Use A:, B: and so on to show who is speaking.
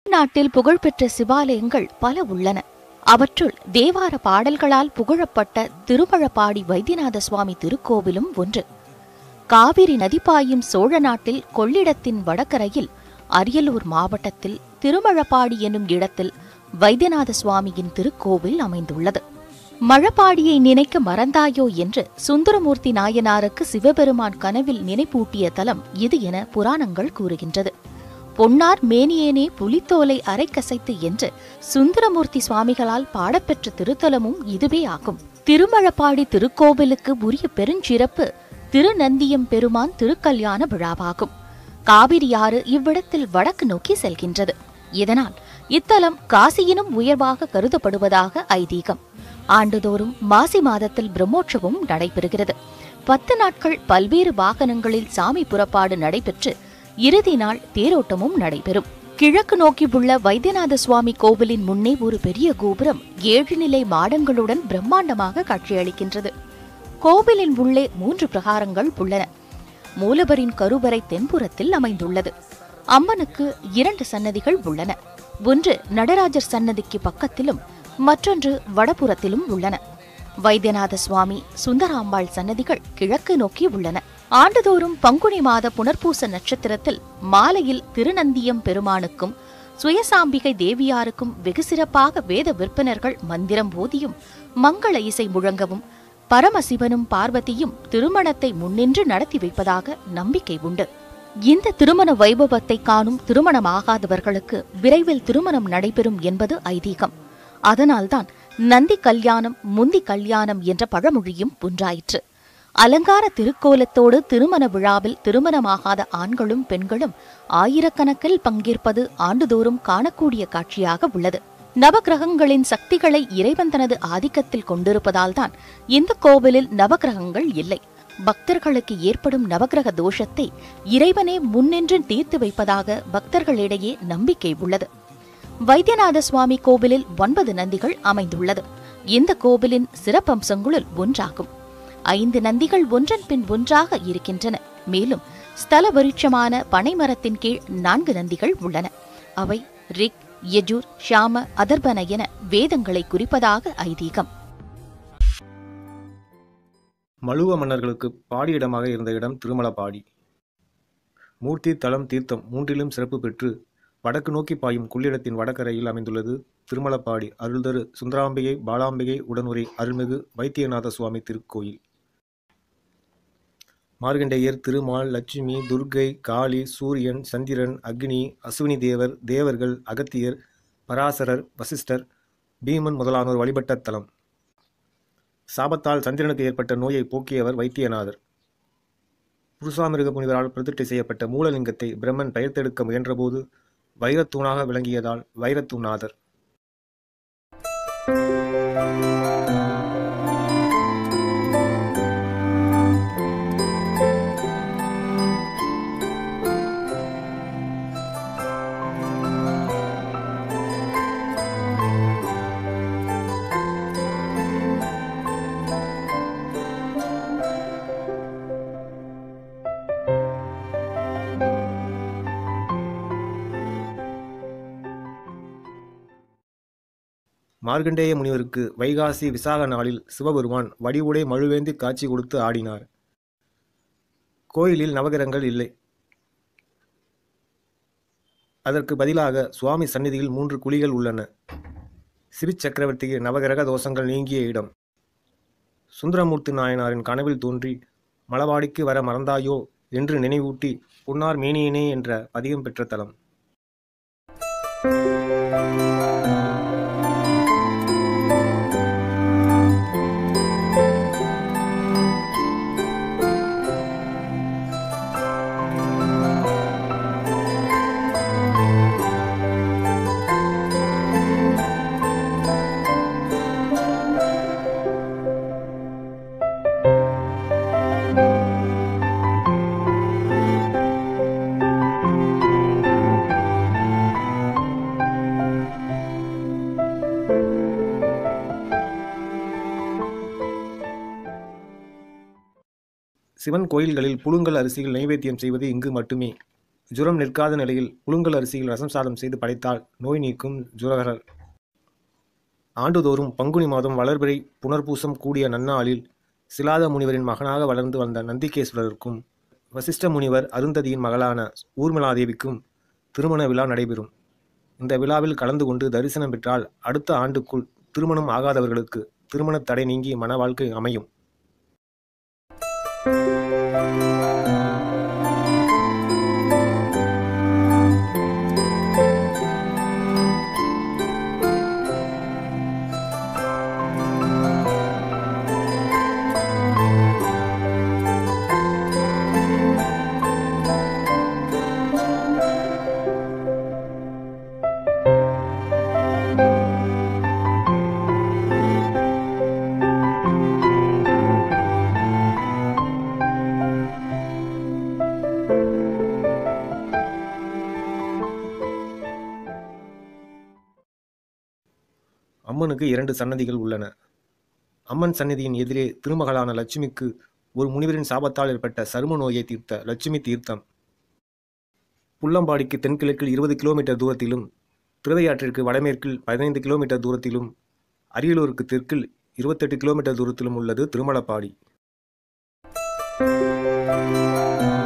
A: தமிழ்நாட்டில் புகழ்பெற்ற சிவாலயங்கள் பல உள்ளன அவற்றுள் தேவார பாடல்களால் புகழப்பட்ட திருமழப்பாடி வைத்தியநாத சுவாமி திருக்கோவிலும் ஒன்று காவிரி நதி பாயும் சோழ நாட்டில் கொள்ளிடத்தின் வடகரையில் அரியலூர் மாவட்டத்தில் திருமழப்பாடி என்னும் இடத்தில் வைத்தியநாத சுவாமியின் திருக்கோவில் அமைந்துள்ளது மழப்பாடியை நினைக்க மறந்தாயோ என்று சுந்தரமூர்த்தி நாயனாருக்கு சிவபெருமான் கனவில் நினைப்பூட்டிய தலம் இது என புராணங்கள் கூறுகின்றது பொன்னார் மேனியேனே புலித்தோலை அரைக்கசைத்து என்று சுந்தரமூர்த்தி சுவாமிகளால் பாடப்பெற்ற திருத்தலமும் இதுவே ஆகும் திருமழப்பாடி திருக்கோவிலுக்கு உரிய பெருஞ்சிறப்பு திருநந்தியம் பெருமான் திருக்கல்யாண விழாவாகும் காவிரியாறு இவ்விடத்தில் வடக்கு நோக்கி செல்கின்றது இதனால் இத்தலம் காசியினும் உயர்வாக கருதப்படுவதாக ஐதீகம் ஆண்டுதோறும் மாசி மாதத்தில் பிரம்மோற்சவம் நடைபெறுகிறது பத்து நாட்கள் பல்வேறு வாகனங்களில் சாமி புறப்பாடு நடைபெற்று இறுதி நாள் தேரோட்டமும் நடைபெறும் கிழக்கு நோக்கி உள்ள வைத்தியநாத சுவாமி கோவிலின் முன்னே ஒரு பெரிய கோபுரம் ஏழு நிலை மாடங்களுடன் பிரம்மாண்டமாக காட்சியளிக்கின்றது கோவிலின் உள்ளே மூன்று பிரகாரங்கள் உள்ளன மூலவரின் கருவறை தென்புறத்தில் அமைந்துள்ளது அம்மனுக்கு இரண்டு சன்னதிகள் உள்ளன ஒன்று நடராஜர் சன்னதிக்கு பக்கத்திலும் மற்றொன்று வடபுறத்திலும் உள்ளன வைத்தியநாத சுவாமி சுந்தராம்பாள் சன்னதிகள் கிழக்கு நோக்கி உள்ளன ஆண்டுதோறும் பங்குனி மாத புனர்பூச நட்சத்திரத்தில் மாலையில் திருநந்தியம் பெருமானுக்கும் சுயசாம்பிகை தேவியாருக்கும் வெகு சிறப்பாக வேத விற்பனர்கள் மந்திரம் ஓதியும் மங்கள இசை முழங்கவும் பரமசிவனும் பார்வதியும் திருமணத்தை முன்னின்று நடத்தி வைப்பதாக நம்பிக்கை உண்டு இந்த திருமண வைபவத்தை காணும் திருமணமாகாதவர்களுக்கு விரைவில் திருமணம் நடைபெறும் என்பது ஐதீகம் அதனால்தான் நந்தி கல்யாணம் முந்தி கல்யாணம் என்ற பழமொழியும் ஒன்றாயிற்று அலங்கார திருக்கோலத்தோடு திருமண விழாவில் திருமணமாகாத ஆண்களும் பெண்களும் ஆயிரக்கணக்கில் பங்கேற்பது ஆண்டுதோறும் காணக்கூடிய காட்சியாக உள்ளது நவகிரகங்களின் சக்திகளை இறைவன் தனது ஆதிக்கத்தில் கொண்டிருப்பதால்தான் இந்த கோவிலில் நவகிரகங்கள் இல்லை பக்தர்களுக்கு ஏற்படும் நவகிரக தோஷத்தை இறைவனே முன்னின்று தீர்த்து வைப்பதாக பக்தர்களிடையே நம்பிக்கை உள்ளது வைத்தியநாத சுவாமி கோவிலில் ஒன்பது நந்திகள் அமைந்துள்ளது இந்த கோவிலின் சிறப்பம்சங்களுள் ஒன்றாகும் ஐந்து நந்திகள் ஒன்றன் பின் ஒன்றாக இருக்கின்றன மேலும் ஸ்தல விருட்சமான பனைமரத்தின் கீழ் நான்கு நந்திகள் உள்ளன அவை ரிக் யஜூர் ஷாம அதர்பன என வேதங்களை குறிப்பதாக ஐதீகம்
B: மழுவ மன்னர்களுக்கு பாடியிடமாக இருந்த இடம் திருமலபாடி மூர்த்தி தலம் தீர்த்தம் மூன்றிலும் சிறப்பு பெற்று வடக்கு நோக்கி பாயும் கொள்ளிடத்தின் வடகரையில் அமைந்துள்ளது திருமலப்பாடி அருள்தரு சுந்தராம்பிகை பாலாம்பிகை உடனுரை அருள்மிகு வைத்தியநாத சுவாமி திருக்கோயில் மார்கண்டேயர் திருமால் லட்சுமி துர்க்கை காளி சூரியன் சந்திரன் அக்னி அசுவினி தேவர் தேவர்கள் அகத்தியர் பராசரர் வசிஷ்டர் பீமன் முதலானோர் வழிபட்ட தலம் சாபத்தால் சந்திரனுக்கு ஏற்பட்ட நோயை போக்கியவர் வைத்தியநாதர் புருஷாமிருக முனிவரால் பிரதிஷ்டை செய்யப்பட்ட மூலலிங்கத்தை பிரம்மன் பெயர்த்தெடுக்க முயன்றபோது வைரத்தூணாக விளங்கியதால் வைரத்தூநாதர் மார்க்கண்டேய முனிவருக்கு வைகாசி விசாக நாளில் சிவபெருமான் வடிவுடை மழுவேந்தி காட்சி கொடுத்து ஆடினார் கோயிலில் நவகிரகங்கள் இல்லை அதற்கு பதிலாக சுவாமி சந்நிதியில் மூன்று குழிகள் உள்ளன சிவி சக்கரவர்த்திக்கு நவகிரக தோஷங்கள் நீங்கிய இடம் சுந்தரமூர்த்தி நாயனாரின் கனவில் தோன்றி மலவாடிக்கு வர மறந்தாயோ என்று நினைவூட்டி புன்னார் மேனியனே என்ற பதிகம் பெற்ற தலம் சிவன் கோயில்களில் புழுங்கல் அரிசியில் நைவேத்தியம் செய்வது இங்கு மட்டுமே ஜுரம் நிற்காத நிலையில் புழுங்கல் அரிசியில் ரசம் சாதம் செய்து படைத்தால் நோய் நீக்கும் ஜுரகர் ஆண்டுதோறும் பங்குனி மாதம் வளர்பிறை புனர்பூசம் கூடிய நன்னாளில் சிலாத முனிவரின் மகனாக வளர்ந்து வந்த நந்திகேஸ்வரருக்கும் வசிஷ்ட முனிவர் அருந்ததியின் மகளான ஊர்மிளாதேவிக்கும் திருமண விழா நடைபெறும் இந்த விழாவில் கலந்து கொண்டு தரிசனம் பெற்றால் அடுத்த ஆண்டுக்குள் திருமணம் ஆகாதவர்களுக்கு திருமணத் தடை நீங்கி மன வாழ்க்கை அமையும் அம்மனுக்கு இரண்டு சன்னதிகள் உள்ளன அம்மன் சன்னதியின் எதிரே திருமகளான லட்சுமிக்கு ஒரு முனிவரின் சாபத்தால் ஏற்பட்ட சரும நோயை தீர்த்த லட்சுமி தீர்த்தம் புள்ளம்பாடிக்கு தென்கிழக்கில் இருபது கிலோமீட்டர் தூரத்திலும் திருவையாற்றிற்கு வடமேற்கில் பதினைந்து கிலோமீட்டர் தூரத்திலும் அரியலூருக்கு தெற்கில் இருபத்தெட்டு கிலோமீட்டர் தூரத்திலும் உள்ளது திருமலப்பாடி